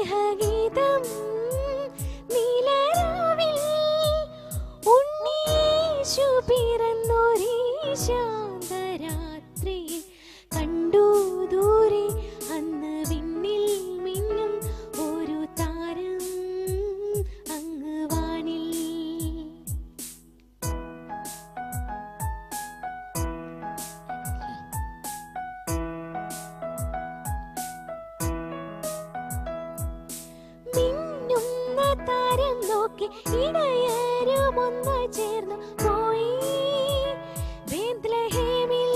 സ്നേഹഗീതം നീലരാവിൽ ഉണ്ണീശു പിറന്നൊരീ ശാന്തരാത്രിയിൽ കണ്ടു ദൂരെ അന്ന് വിണ്ണിൽ മിന്നും ഒരു താരം അങ്ങ് വാനിൽ മിന്നുന്ന താരം നോക്കി ഇടയരുമൊന്ന് ചേർന്നു പോയി ബേത്ലഹേമിൽ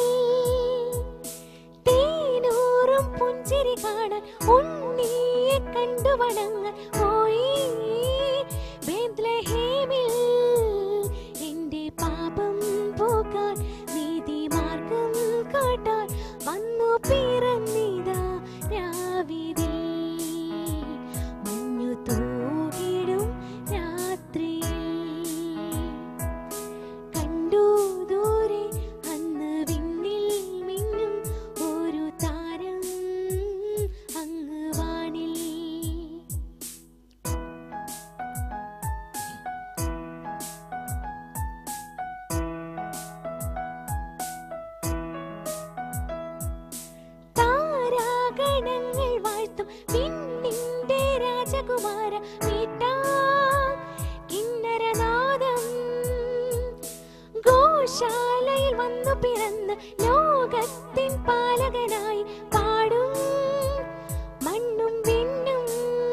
തേനൂറും പുഞ്ചിരി കാണാൻ ഉണ്ണിയെ കണ്ടു വണങ്ങാൻ പോയി ബേത്ലഹേമിൽ എന്റെ പാപം പോകാൻ നീതിമാർഗം കാട്ടാൻ വന്നു പിറന്നിതാ രാവിതിൽ മഞ്ഞു തൂകിടും രാത്രിയിൽ കണ്ടു ദൂരെ അന്ന് വിണ്ണിൽ മിന്നും ഒരു താരം അങ്ങ് വാനിൽ താരാഗണങ്ങൾ വാഴ്ത്തും വിണ്ണിന്റെ രാജകുമാര മീട്ടാ കിന്നരനാദം ഗോശാലയിൽ വന്നു പിറന്ന് ലോകത്തിൻ പാലകനായി പാടും മണ്ണും വിണ്ണും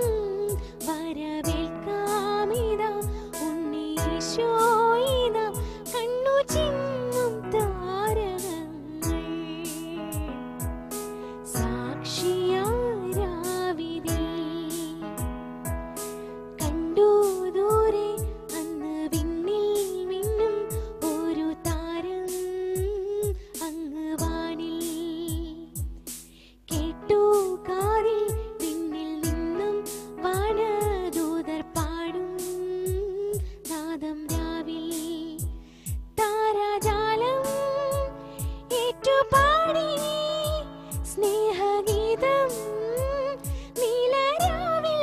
വരവേൽക്കാമിതാ ഉണ്ണീശോയിതാ കണ്ണു ചിങ്ങും താരകങ്ങൾ സാക്ഷിയാരാവിതിൽ കണ്ടു ദൂരെ അന്ന് വിണ്ണിൽ മിന്നും ഒരു താരം അങ്ങ് വാനിൽ കേട്ടു കാതിൽ വിണ്ണിൽ നിന്നും വാനദൂതർ പാടും നാദം രാവിൽ താരാജാലം ഏറ്റുപാടി സ്നേഹഗീതം നീലരാവിൽ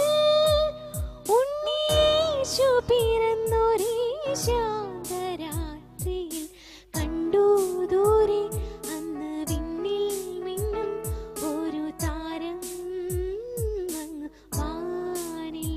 ഉണ്ണീശു പിറന്നൊരീ ശാന്തരാത്രിയിൽ കണ്ടു ദൂരെ അന്ന് വിണ്ണിൽ മിന്നും ഒരു താരം അങ്ങ് വാനിൽ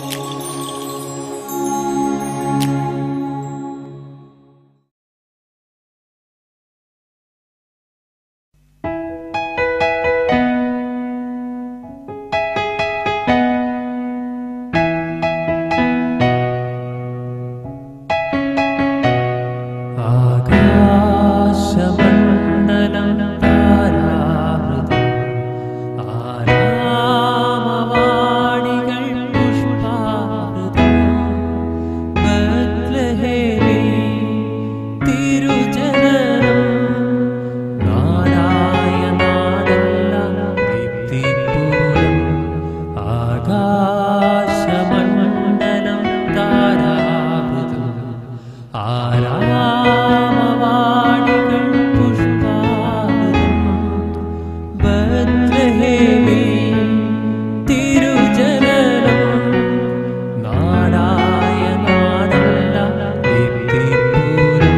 ആകാശമണ്ഡലം താരാമൃതം ആരാമവാണികൾ പുഷ്പാമൃതം ബത്ലഹേമിൽ തിരുജനനം നാടായ നാടെല്ലാം ദീപ്തിപൂരം ആകാശമണ്ഡലം താരാമൃതം ആരാമവാണികൾ പുഷ്പാമൃതം ബത്ലഹേമിൽ തിരുജനനം നാടായ നാടെല്ലാം ദീപ്തിപൂരം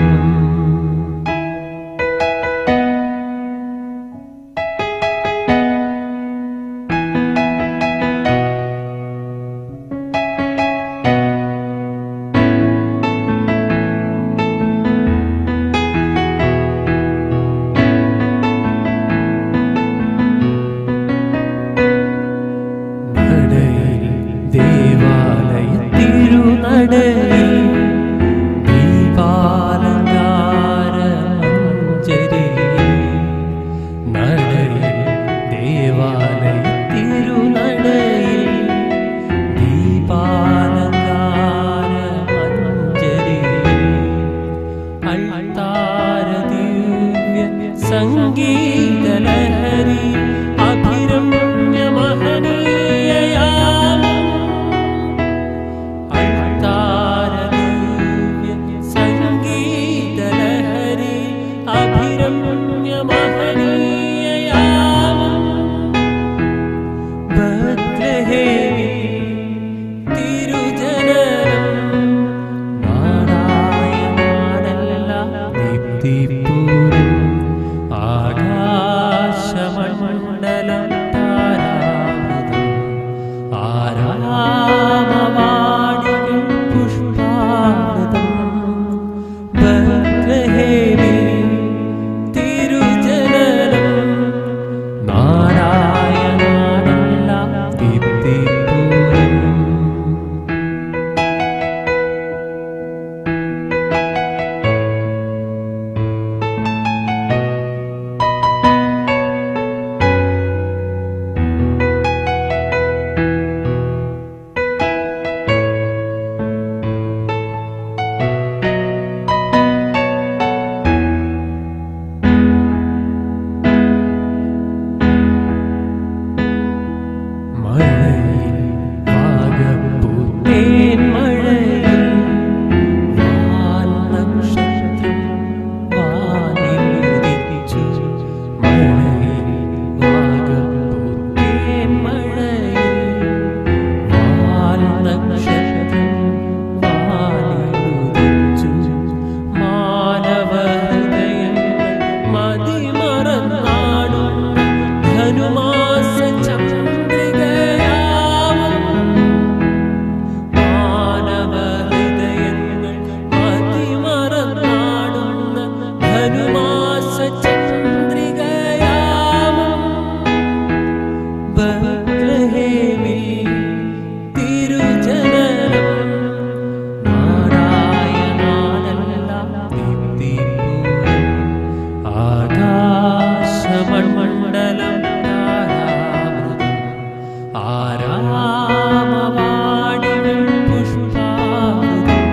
ഗ്രാമവാടികൾ പുഷ്പാകുതം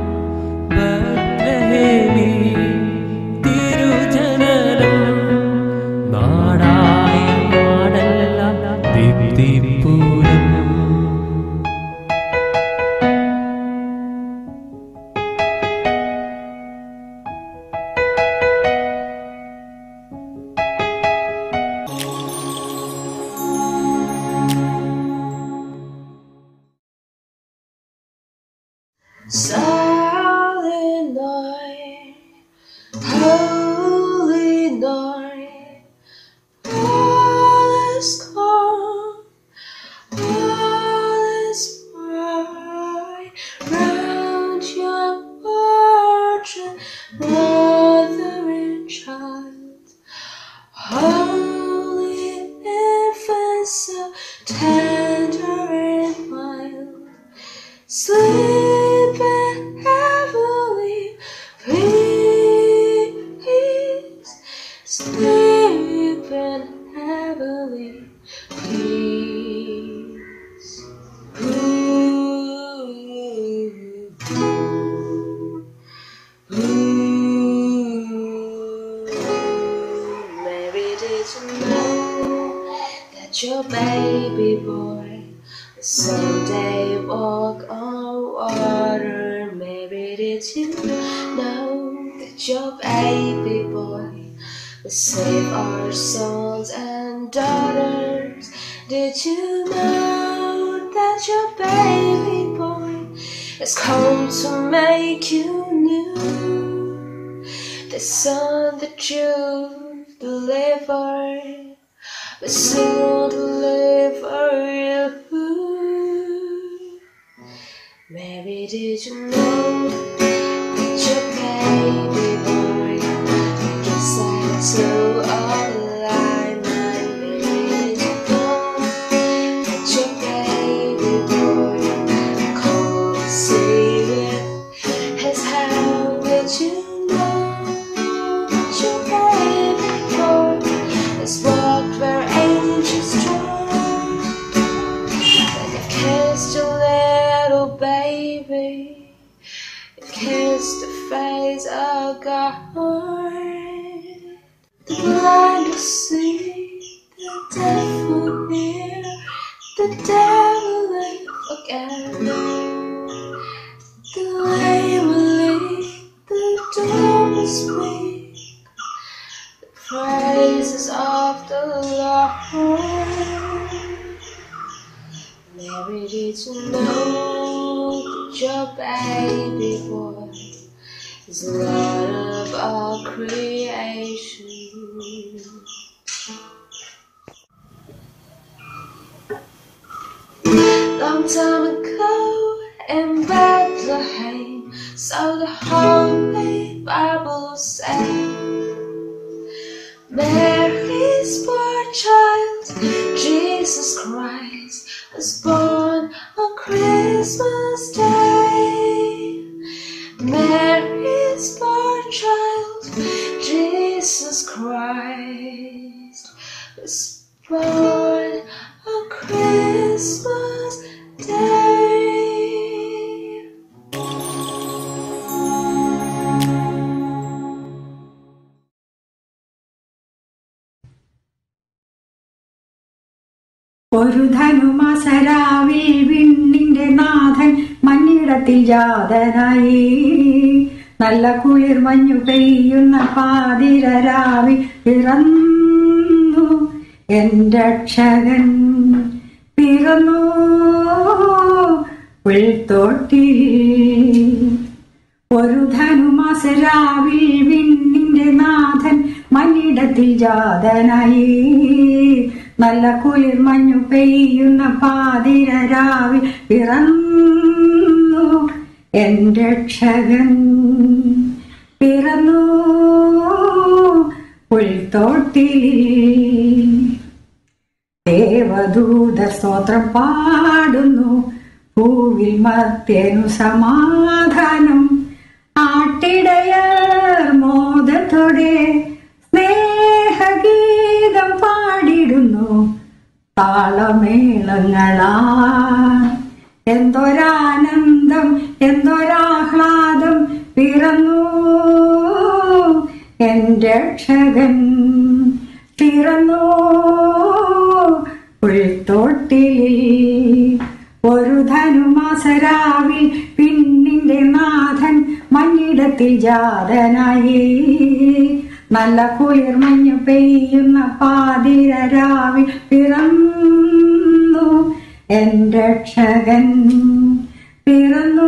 ബത്ലഹേമേ തിരുജനനം നാടായ നാടെല്ലാം ദീപ്തിപൂരം Silent night, holy night, all is calm, all is bright round your virgin mother and child. Holy infant, so tender and mild. Sleeping heavily, peace. Sleeping heavily, peace. Ooh, ooh. Maybe did you know that your baby boy will someday walk on water? Maybe did you know that your baby boy will save our sons and daughters? Did you know that your baby boy has come to make you new? The son that you delivered will soon deliver you. Maybe did you know that your baby boy gets out to align? Maybe did you know that your baby boy come to see you? His hand did you know that your baby boy has walked where angels trod? That you've kissed your little baby, you've kissed the face of God. The blind will see, the deaf will hear, the devil will forget. The lame will lead, the dumb will speak. The praises of the Lord. Mary, did you know that your baby boy is the Lord of all creation? Long time ago in Bethlehem, so the Holy Bible says. Mary's born child, Jesus Christ, was born on Christmas Day. Mary's born child, Jesus Christ, was born on Christmas Day. ഒരു ധനുമാസരാവിൽ വിണ്ണിന്റെ നാഥൻ മണ്ണിടത്തിൽ ജാതനായി നല്ല കുളിർ മഞ്ഞു പെയ്യുന്ന പാതിരരാവിൽ പിറന്നു എന്റെ രക്ഷകൻ പിറന്നു പുൽത്തോട്ടിൽ ഒരു ധനുമാസരാവിൽ വിണ്ണിന്റെ നാഥൻ മണ്ണിടത്തിൽ ജാതനായി നല്ല കുളിർ മഞ്ഞു പെയ്യുന്ന പാതിരരാവിൽ പിറന്നു എന്റെ രക്ഷകൻ പിറന്നു പുൽത്തോട്ടിൽ ദേവദൂത സ്തോത്രം പാടുന്നു ഭൂവിൽ മർത്യനു സമാധാനം ആട്ടിടയർ മോദത്തോടെ സ്നേഹഗീതം പാടിടുന്നു താളമേള വർണ്ണങ്ങളാ എന്തൊരാനന്ദം എന്തൊരാഹ്ലാദം പിറന്നു എൻ്റെ രക്ഷകൻ പിറന്നു പുൽത്തോട്ടിലിൽ ഒരു ധനുമാസരാവിൽ പിന്നിന്റെ നാഥൻ മഞ്ഞിടത്തിൽ ജാതനായി നല്ല കുളിർമഞ്ഞു പെയ്യുന്ന പാതിരരാവിൽ പിറന്നു എൻ്റെ രക്ഷകൻ പിറന്നു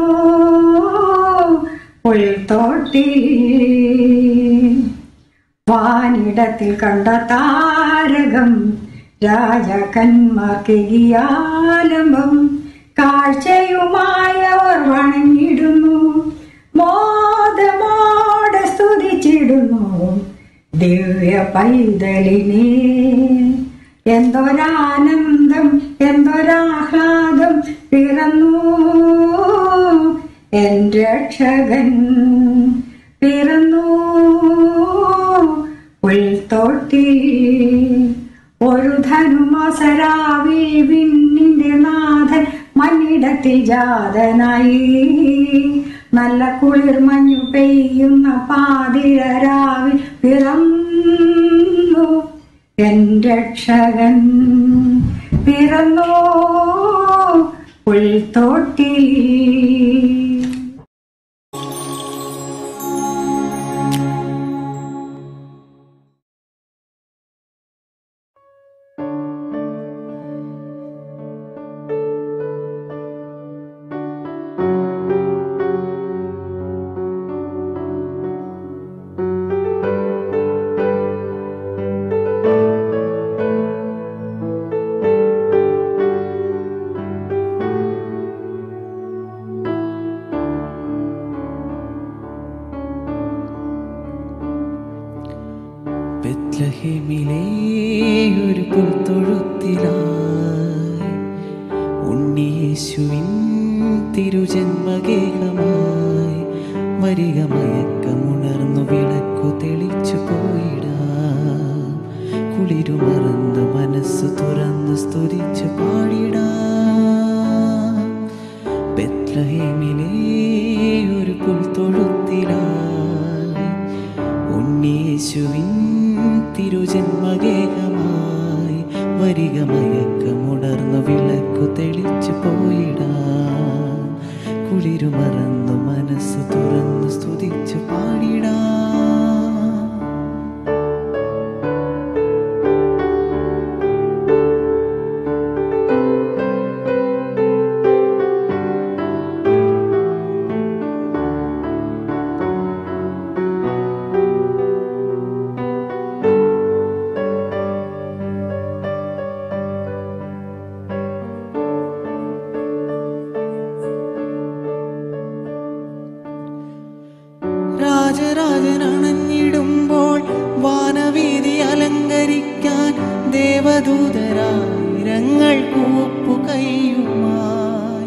പുൽത്തോട്ടിൽ വാനിടത്തിൽ കണ്ട താരകം രാജാക്കന്മാർക്ക് ഗിയാലംബം കാഴ്ചയുമായവർ വണങ്ങിടുന്നു മോദമോടെ സ്തുതിച്ചിടുന്നു ദിവ്യ പൈതലിനെ എന്തൊരാനന്ദം എന്തൊരാഹ്ലാദം പിറന്നു എൻ്റെ രക്ഷകൻ പിറന്നു പുൽത്തോട്ടിൽ ഒരു ധനുമാസരാവിൽ വിണ്ണിന്റെ നാഥൻ മണ്ണിടത്തിൽ ജാതനായി നല്ല കുളിർ മഞ്ഞു പെയ്യുന്ന പാതിരരാവിൽ പിറന്നു എൻ്റെ രക്ഷകൻ പിറന്നു പുൽത്തോട്ടിൽ ബെത്ലഹേമിലെ ഒരു പുൽത്തൊഴുത്തിലായി ഉണ്ണിയേശുവിൻ തിരുജന്മഗേഹമായി വരിക മയക്കമുണർന്നു വിളക്കു തെളിച്ചു പോയിടാം കുളിരുമറന്ന് മനസ്സ് തുറന്ന് സ്തുതിച്ചു പാടിടാം ബെത്ലഹേമിലെ ഒരു പുൽത്തൊഴുത്തിലായി ഉണ്ണീശുവിൻ തിരുജന്മഗേഹമായി വരിക മയക്കമുണർന്നു വിളക്കു തെളിച്ചു പോയിടാം കുളിരുമറന്നു മനസ്സ് തുറന്നു സ്തുതിച്ചു പാടിടാം രാജരാജനണഞ്ഞിടുമ്പോൾ വാനവീതി അലങ്കരിക്കാൻ ദേവദൂതരായിരങ്ങൾ കൂപ്പു കൈയുമായി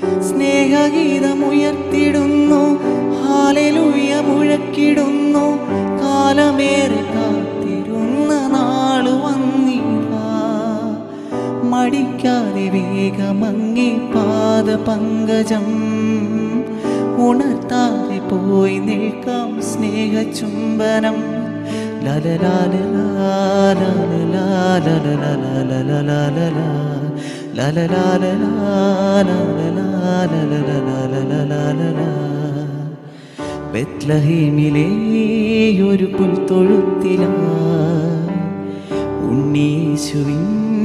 സ്നേഹഗീതമുയർത്തിടുന്നു ഹാലലുയ മുഴക്കിടുന്നു കാലമേറെ കാത്തിരുന്ന നാളു വന്നിതാ മടിക്കാതെ വേഗമങ്ങി പാദ പങ്കജം ഉണർത്താതെ പോയി നിൽക്കാം സ്നേഹചുംബനം ബെത്ലഹീമിലെ ഒരു പുൽത്തൊഴുത്തിലായി ഉണ്ണീശുവിൻ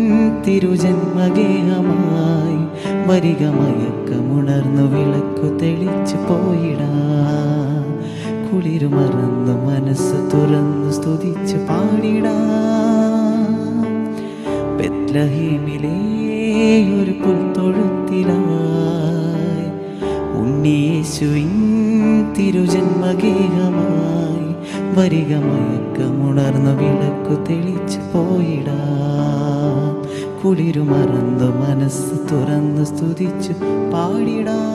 തിരുജന്മഗേഹമായി വരിക മയക്കമുണർന്നു വിളക്കു തെളിച്ചു പോയിടാം കുളിരുമറന്നു മനസ്സ് തുറന്നു സ്തുതിച്ചു പാടിടാം ബെത്ലഹീമിലെ ഒരു പുൽത്തൊഴുത്തിലായി ഉണ്ണീശുവിൻ തിരുജന്മഗേഹമായി വരിക മയക്കമുണർന്നു വിളക്കു തെളിച്ചു പോയിടാം കുളിരുമറന്നു മനസ്സ് തുറന്നു സ്തുതിച്ചു പാടിടാം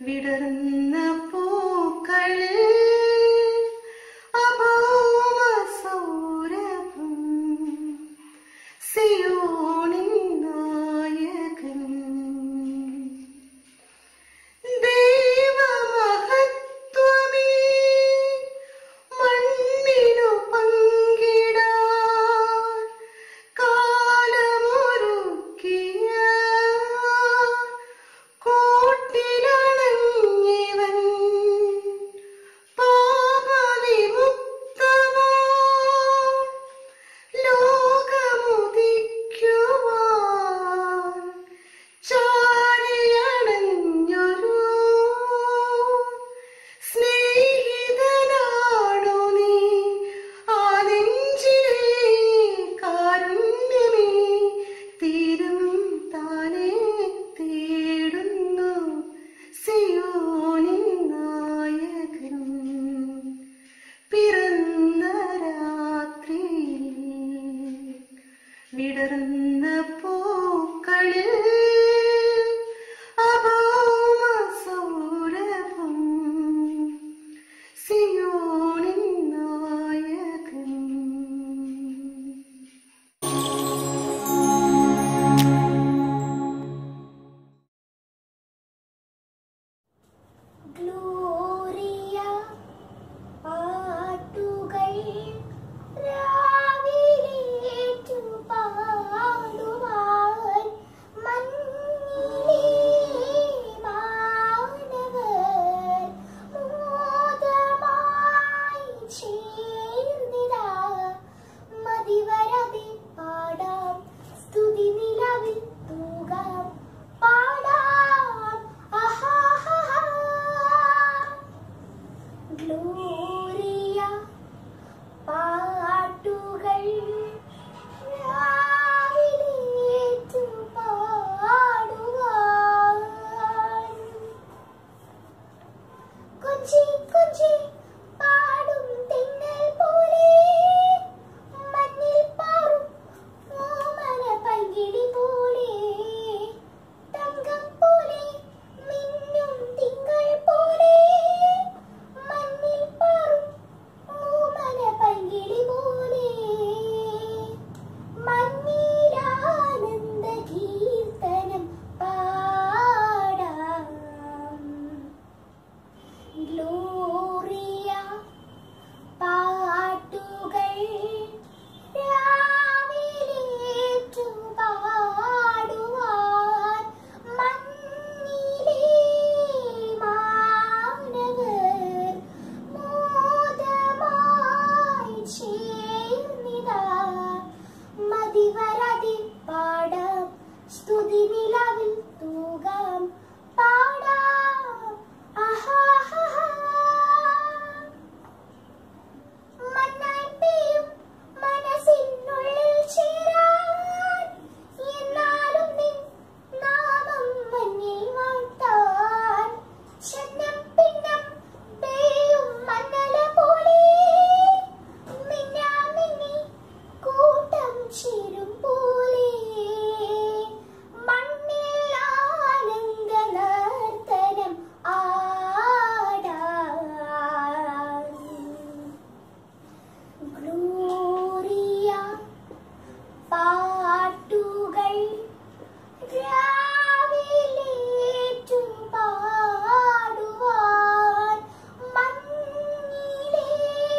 വിടർന്ന പൂക്കളിൽ അഭൗമ സൗരഭം സിയോണിൻ നായകൻ ദൈവമഹത്വമേ മണ്ണിനു പങ്കിടാൻ കാലമൊരുക്കിയ കോട്ടിലണഞ്ഞിവൻ പാപവിമുക്തമാം ലോകമുദിക്കുവാൻ ചാരിയണഞ്ഞൊരു സ്നേഹിതനാണു നീ ആ നെഞ്ചിലെ കാരുണ്യമേ തീരും താനേ തേടുന്നു സിയോനിൻ നായകൻ പിറന്ന രാത്രിയിൽ വിടർന്ന പൂക്കളിൽ അഭൗമ സൗരഭം സിയോണിൻ നായകൻ ഗ്ലോറിയ പാട്ടുകൾ രാവിലേറ്റു പാടുവാൻ മഞ്ഞിലേ മാനവർ മോദമായി ചേർന്നിതാ മതിവരതെ പാടാം സ്തുതി നിലവിൽ തൂകാം പാടാം അഹാഹഹാ ഗ്ലോറിയ പാട്ടുകൾ രാവിലേറ്റു പാടുവാൻ കൊച്ചി കൊച്ചി പാടും തെന്നൽ പോലെ മഞ്ഞിൽ പാറും ഓമന പൈകിളി പോലെ തങ്കം പോലെ മിന്നും തിങ്കൾ പോലെ മഞ്ഞിൽ പാറും ഓമന പൈകിളി പോലെ മഞ്ഞിലാനന്ദ കീർത്തനം പാടാം ഗ്ലോറിയ പാട്ടുകൾ രാവിലേറ്റു പാടുവാൻ മഞ്ഞിലേ മാനവർ മോദമായി ചേർന്നിതാ മതിവരതി പാടാം സ്തുതി നിലവിൽ തൂകാം പാടാം അഹാഹഹാ മണ്ണായി പെയ്യും മനസ്സിനുള്ളിൽ ചേരാൻ എന്നാലും നിൻ നാമം മഞ്ഞിൽ വാഴ്ത്താൻ ചെന്നം പിന്നം പെയ്യും മണ്ണല പോലെ മിന്നാമിന്നി കൂട്ടം ചേരും പോലെ മണ്ണിൽ ആനന്ദ നർത്തനം ആടാൻ ഗ്ലോറിയ പാട്ടുകൾ രാവിലേറ്റു പാടുവാൻ മഞ്ഞിലേ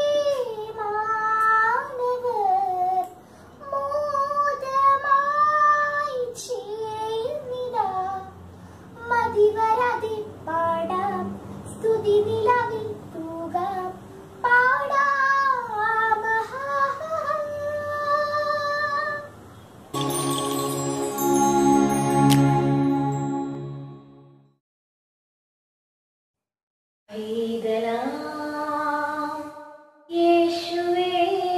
മാനവർ മോദമായി ചേർന്നിതാ മതിവരതി പാടാം സ്തുതി നിലവിൽ തൂകാം പാടാം അഹാഹഹാ. പൈതലാം യേശുവേ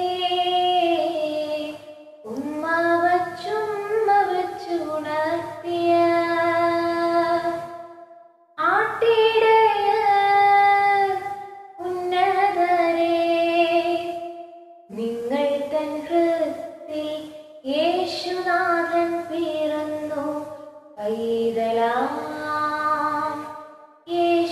ഉമ്മ വച്ചുമ്മ വച്ചുണർത്തിയ ആട്ടിടയ ഉന്നതരേ നിങ്ങൾ തൻ ഹൃത്തിൽ യേശുനാഥൻ പിറന്നു പൈതലാം യേശുവേ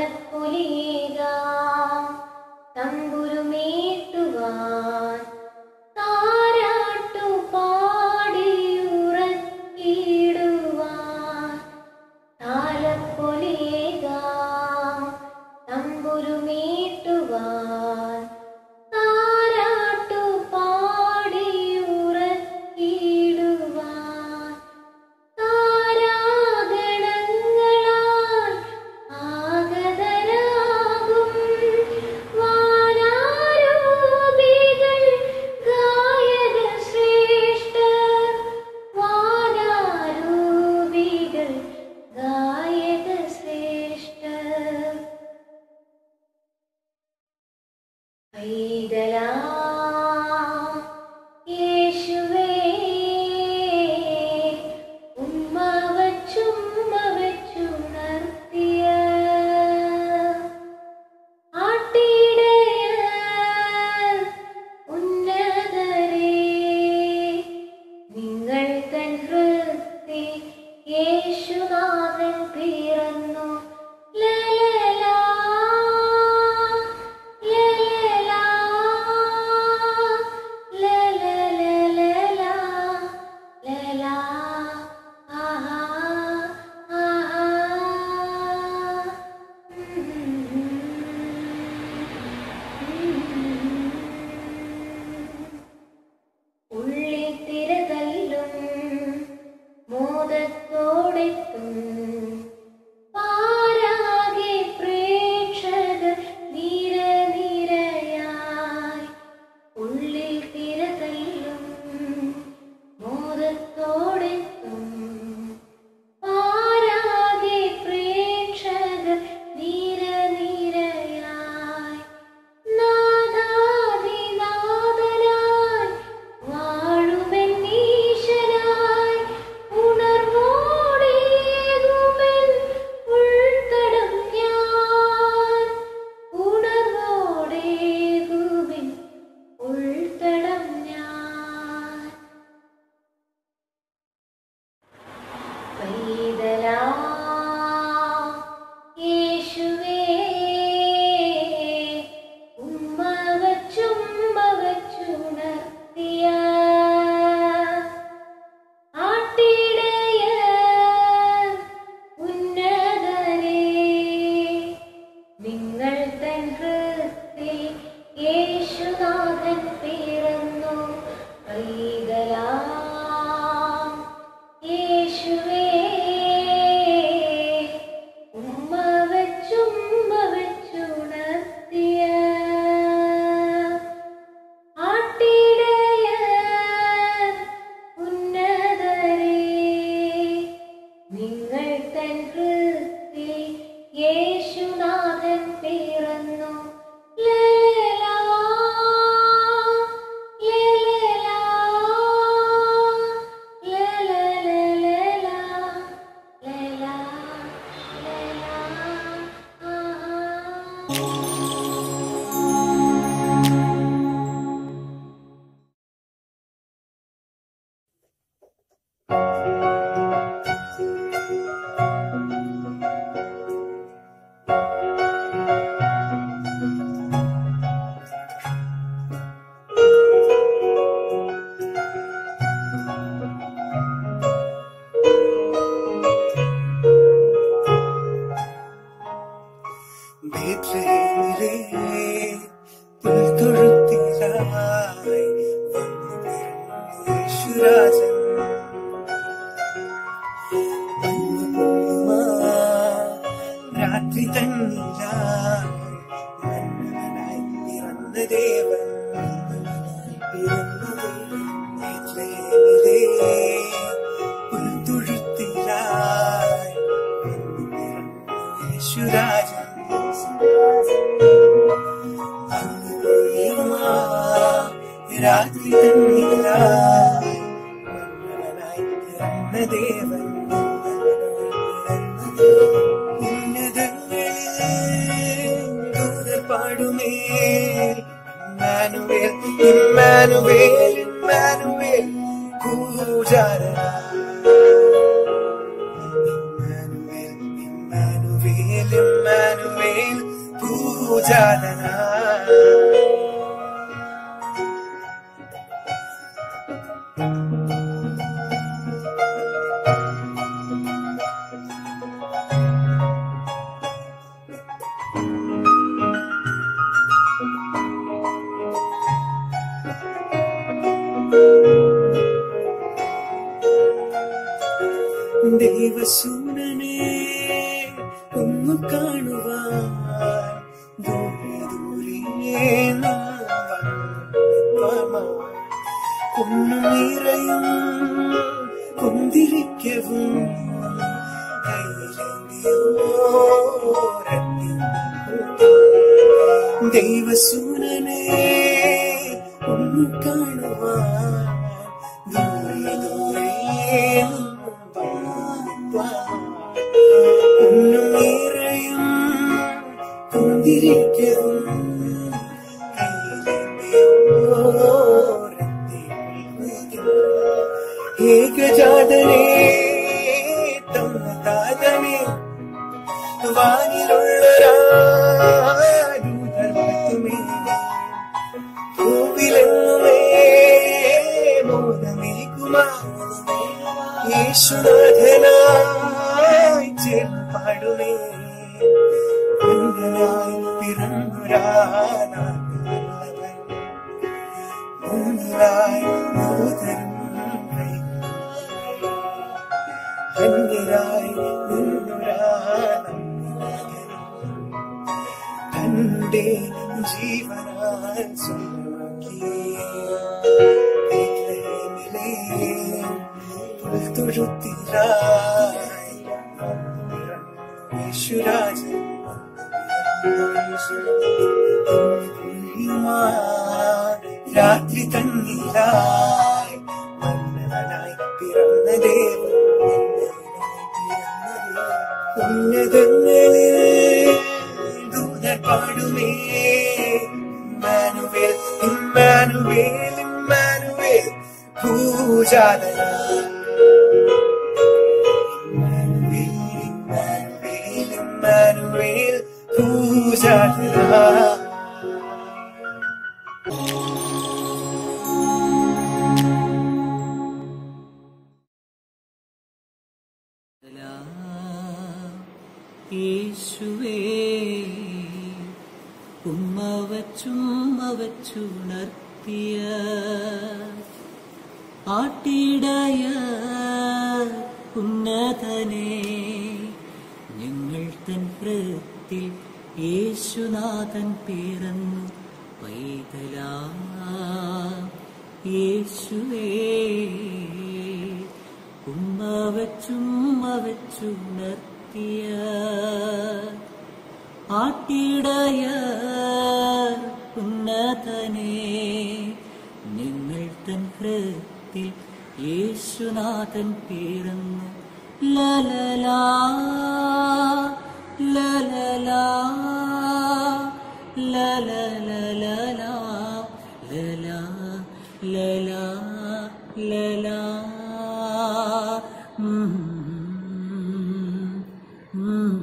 താലപ്പൊലിയേകാം തമ്പുരുമീട്ടുവാൻ താരാട്ടു പാടിയുറക്കിടുവാൻ താലപ്പൊലിയേകാം തമ്പുരുമീട്ടുവാൻ താരാട്ടു പാടിയുറക്കിടുവാൻ താരാഗണങ്ങളാൽ ആഗതരാകും വാനാരൂപികൾ ഗായക ശ്രേഷ്ഠർ വാനാരൂപികൾ ഗായക ശ്രേഷ്ഠർ പൈതലാ യേശുവേ ഉമ്മ വച്ചുമ്മ വച്ചുണർത്തിയ ആട്ടിടയ ഉന്നതരേ നിങ്ങൾ തൻ ഹൃത്തി യേശുനാഥൻ പിറന്നു ലലലാ ലലലാ ലലലലലാ ലലാ ആഹാ ആഹാ ഉള്ളിൽ തിരതല്ലും മോദത്തോടെത്തും പാരാകെ പ്രേക്ഷകർ നിര നിരയായി ഉള്ളിൽ തിരതല്ലും മോദത്തോടെത്തും പാരാകെ പ്രേക്ഷകർ നിര നിരയായി നാദാതിനാദനായി വാഴുമെന്നീശനായി ഉണർവോടേകുമെൻ ഉൾത്തടം ഞാൻ ഉണർവോടേകുമെൻ ഉൾത്തടം ഞാൻ പൈതലാ യേശുവേ ഉമ്മ വച്ചുമ്മ വച്ചുണർത്തിയ ആട്ടിടയ ഉന്നതരേ നിങ്ങൾ തൻ ഹൃത്തിൽ യേശുനാഥൻ പിറന്നു പൈതലാ യേശുവേ ഉമ്മ വച്ചുമ്മ വച്ചുണർത്തിയ ആട്ടിടയ ഉന്നതരേ നിങ്ങൾ തൻ ഹൃത്തിൽ യേശുനാഥൻ പിറന്നു ലലലാ ലലലാ ലലലലലാ ലലാ ലലാ ആഹാ ബേത്ലഹേമിലെ പുൽത്തൊഴുത്തിലായി വന്നു പിറന്നു യേശുരാജൻ. വന്നു പോയുമാ രാത്രി തന്നിലായി മന്നവനായി പിറന്ന ദേവൻ മന്നവനായി പിറന്ന ദേവൻ. ബേത്ലഹേമിലെ പുൽത്തൊഴുത്തിലായി വന്നു പിറന്നു യേശുരാജൻ രാത്രി തന്നിലായി മന്നവനായി പിറന്ന ദേവൻ ദൂതർ പാടുമേ ഇമ്മാനുവേൽ ഇമ്മാനുവേൽ ഇമ്മാനുവേൽ കൂജാരന ഇമ്മാനുവേൽ ഇമ്മാനുവേൽ ഇമ്മാനുവേൽ ഭൂജാതനാ ദൈവസൂനനെ ഒന്നു കാണുവാൻ ദൂരെ ദൂരെ ഒന്നു നിറയും കൊന്തിരിക്കവും ദൈവസൂനനെ ഒന്നു കാണുവാൻ ദൂരെ ദൂരെ ഒന്നു നിറയും കൊന്തിരിക്കവും ഏകജാതനേ തമ്മതാതനേ വാനിലുള്ളൊരാദൂതർത്തുമേ ഭൂവിലെങ്ങുമേ മോദമേകുമാ യേശുനാഥനായി ചേർപ്പാടുമേ അന്യനായി പിറന്നൊരാനാഥൻ മുന്നിലായി നൂതരും അന്യരായി നിന്നൊരാനാഥൻ തന്റെ ജീവനാൽ സ്വന്തമാക്കിയ ബേത്ലഹേമിലെ പുൽത്തൊഴുത്തിലായി യേശുരാജൻ പുള്ളിയുമാ രാത്രി തന്നിലായി മന്നവനായി പിറന്ന ദേവൻ ഉന്നതങ്ങളിൽ ദൂതർ പാടുമേ ഇമ്മാനുവേൽ ഇമ്മാനുവേൽ ഇമ്മാനുവേൽ പൂജാതന ഇമ്മാനുവേൽ ഇമ്മാനുവേൽ ഇമ്മാനുവേൽ പൂജാതന യേശുവേ ഉമ്മ വച്ചുമ്മ വച്ചുണർത്തിയ ആട്ടിടയ ഉന്നതനെ ഞങ്ങൾ തൻ കൃത്തിൽ യേശുനാഥൻ പിറന്നു പൈതലാ യേശുവേ ഉമ്മ വച്ചുമ്മ വച്ചുണർത്തിയ ആട്ടിടയ ഉന്നതനെ നിങ്ങൾ തൻ ഹൃത്തിൽ യേശുനാഥൻ പിറന്നു ലലലാ ലലലാ ലലലലലാ ലലാ ലലാ ലലാ ഉം ഉം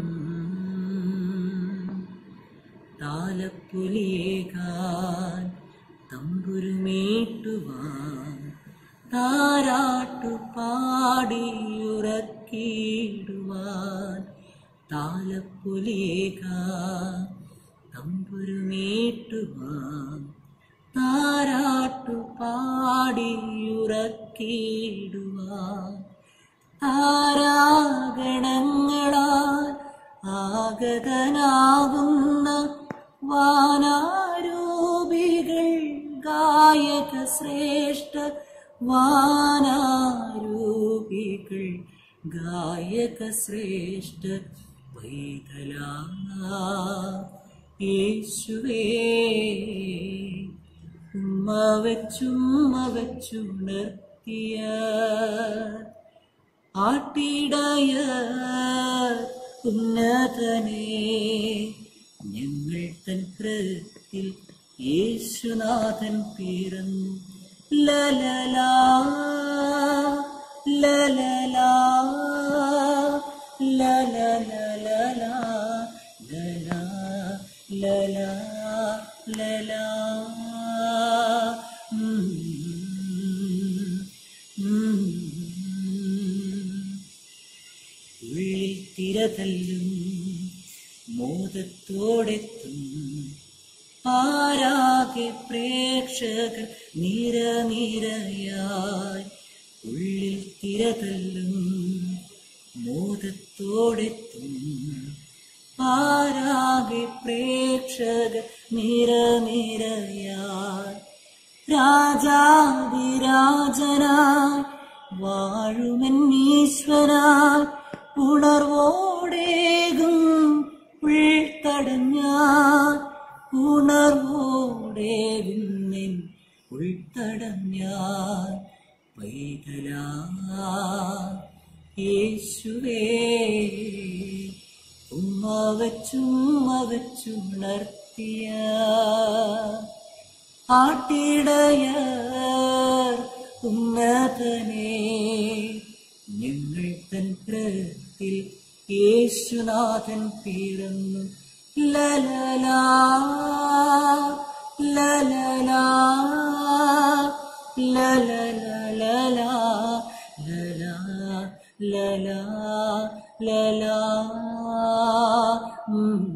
താലപ്പുലിയേകാൻ തമ്പുരുമേട്ടുവാൻ താരാട്ടു പാടിയുറക്കിടുവാൻ താലപ്പുലിയേകാൻ തമ്പുരുമേട്ടുവാൻ താരാട്ടു പാടിയുറക്കിടുവാൻ താരാഗണങ്ങളാൽ ആഗതനാകുന്ന വാനാരൂപികൾ ഗായക ശ്രേഷ്ഠ വാനാരൂപികൾ ഗായക ശ്രേഷ്ഠ വൈതലാ യേശുവേ ഉമ്മ വെച്ചുമ്മ വെച്ചുണർത്തിയ ആട്ടിടയ ഉന്നതനെ ഞങ്ങൾ തൻ കൃത്തിൽ യേശുനാഥൻ പിറന്നു ലലലാ ലലലാ ലലലലലാ ലലാ ലലാ ലലാ ഉം, ഉം. ഉള്ളിൽ തിരതല്ലും മോദത്തോടെത്തും ആരാകെ പ്രേക്ഷകർ നിരനിരയായി ഉള്ളിൽ തിരതല്ലും മോദത്തോടെത്തും ആരാകെ പ്രേക്ഷകർ നിരനിരയായി രാജാതിരാജനായി വാഴുമെന്നീശ്വരായി ഉണർവോടേകും ഉൾത്തടഞ്ഞാൻ ഉണർവോടേകും നിൻ ഉൾത്തടഞ്ഞാൻ പൈതലാ യേശുവേ ഉമ്മ വച്ചുമ്മ വച്ചുണർത്തിയ ആട്ടിടയർ ഉന്നതനെ ഞങ്ങൾ തൻ പ്രത്തിൽ യേശുനാഥൻ പിറന്നു ലലലാ ലലലാ ലലലലലാ ലലാ ലലാ ലലാ ഉം